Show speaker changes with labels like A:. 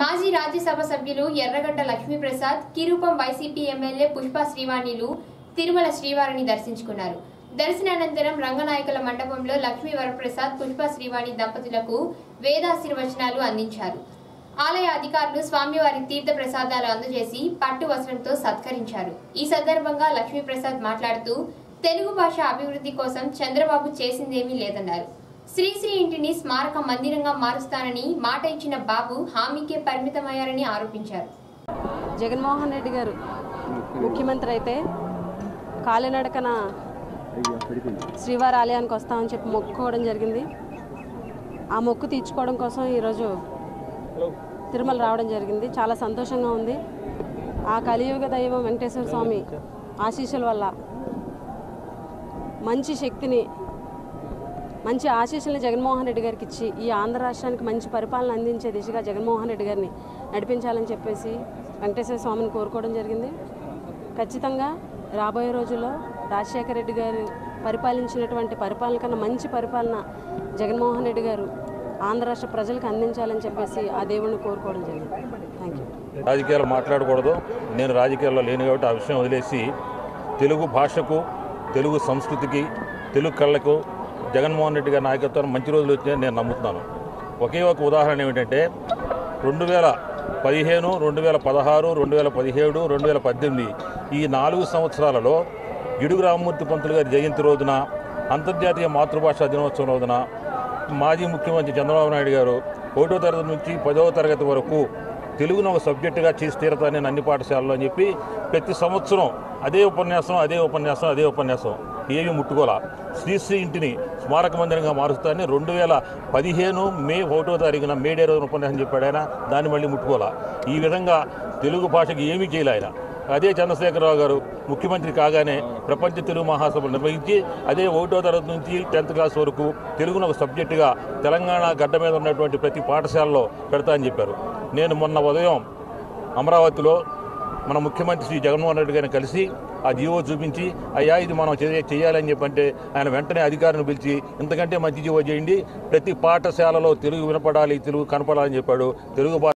A: మాజీ రాజ్యసభ సభ్యులు ఎర్రగడ్డ లక్ష్మీప్రసాద్ కిరూపం వైసీపీ ఎమ్మెల్యే పుష్ప శ్రీవాణిలు తిరుమల శ్రీవారిని దర్శించుకున్నారు దర్శనానంతరం రంగనాయకుల మండపంలో లక్ష్మీ వరప్రసాద్ పుష్ప శ్రీవాణి దంపతులకు వేదాశీర్వచనాలు అందించారు ఆలయ అధికారులు స్వామివారి తీర్థ ప్రసాదాలు అందజేసి పట్టు వస్త్రంతో సత్కరించారు ఈ సందర్భంగా లక్ష్మీప్రసాద్ మాట్లాడుతూ తెలుగు భాష అభివృద్ధి కోసం చంద్రబాబు చేసిందేమీ లేదన్నారు శ్రీశ్రీ ఇంటిని స్మారక మందిరంగా మారుస్తానని మాట ఇచ్చిన బాబు హామీకే పరిమితమయ్యారని ఆరోపించారు
B: జగన్మోహన్ రెడ్డి గారు ముఖ్యమంత్రి అయితే కాలినడకన శ్రీవారి ఆలయానికి వస్తామని చెప్పి మొక్కుకోవడం జరిగింది ఆ మొక్కు తీర్చుకోవడం కోసం ఈరోజు తిరుమల రావడం జరిగింది చాలా సంతోషంగా ఉంది ఆ కలియుగ దైవం వెంకటేశ్వర స్వామి ఆశీస్సుల వల్ల మంచి శక్తిని మంచి ఆశీస్సులను జగన్మోహన్ రెడ్డి గారికి ఇచ్చి ఈ ఆంధ్ర రాష్ట్రానికి మంచి పరిపాలన అందించే దిశగా జగన్మోహన్ రెడ్డి గారిని నడిపించాలని చెప్పేసి వెంకటేశ్వర స్వామిని కోరుకోవడం జరిగింది ఖచ్చితంగా రాబోయే రోజుల్లో రాజశేఖర రెడ్డి గారు పరిపాలించినటువంటి పరిపాలన కన్నా మంచి పరిపాలన జగన్మోహన్ రెడ్డి గారు ఆంధ్ర రాష్ట్ర ప్రజలకు అందించాలని చెప్పేసి ఆ దేవుణ్ణి కోరుకోవడం జరిగింది థ్యాంక్ యూ
C: రాజకీయాలు మాట్లాడకూడదు నేను రాజకీయాల్లో లేను కాబట్టి ఆ విషయం వదిలేసి తెలుగు భాషకు తెలుగు సంస్కృతికి తెలుగు కళ్ళకు జగన్మోహన్ రెడ్డి గారి నాయకత్వం మంచి రోజులు వచ్చినాయని నేను నమ్ముతున్నాను ఒకే ఒక ఉదాహరణ ఏమిటంటే రెండు వేల పదిహేను రెండు వేల పదహారు రెండు వేల పదిహేడు రెండు వేల పద్దెనిమిది ఈ నాలుగు సంవత్సరాలలో గిడుగు రామమూర్తి పంతులు గారి జయంతి రోజున అంతర్జాతీయ మాతృభాషా దినోత్సవం రోజున మాజీ ముఖ్యమంత్రి చంద్రబాబు నాయుడు గారు ఒకటో తరగతి నుంచి పదవ తరగతి వరకు తెలుగును ఒక సబ్జెక్టుగా చేసి తీరతా నేను అన్ని పాఠశాలలో అని చెప్పి ప్రతి సంవత్సరం అదే ఉపన్యాసం అదే ఉపన్యాసం అదే ఉపన్యాసం ఏమి ముట్టుకోలా శ్రీశ్రీ ఇంటిని స్మారక మందిరంగా మారుస్తానని రెండు వేల పదిహేను మే ఒకటో తారీఖున మేడే రోజున ఉపన్యాసం చెప్పాడు ఆయన దాన్ని మళ్ళీ ముట్టుకోలా ఈ విధంగా తెలుగు భాషకి ఏమీ చేయలే ఆయన అదే చంద్రశేఖరరావు గారు ముఖ్యమంత్రి కాగానే ప్రపంచ తెలుగు మహాసభలు నిర్వహించి అదే ఒకటో తరగతి నుంచి టెన్త్ క్లాస్ వరకు తెలుగును ఒక సబ్జెక్టుగా తెలంగాణ గడ్డ మీద ఉన్నటువంటి ప్రతి పాఠశాలలో పెడతా అని చెప్పారు నేను మొన్న ఉదయం అమరావతిలో మన ముఖ్యమంత్రి శ్రీ జగన్మోహన్ రెడ్డి గారిని కలిసి ఆ జీవో చూపించి అయ్యా ఇది మనం చేయ- చేయాలని చెప్పంటే ఆయన వెంటనే అధికారిని పిలిచి ఇంతకంటే మంచి జీవో చేయండి ప్రతి పాఠశాలలో తెలుగు వినపడాలి తెలుగు కనపడాలని చెప్పాడు తెలుగు భాష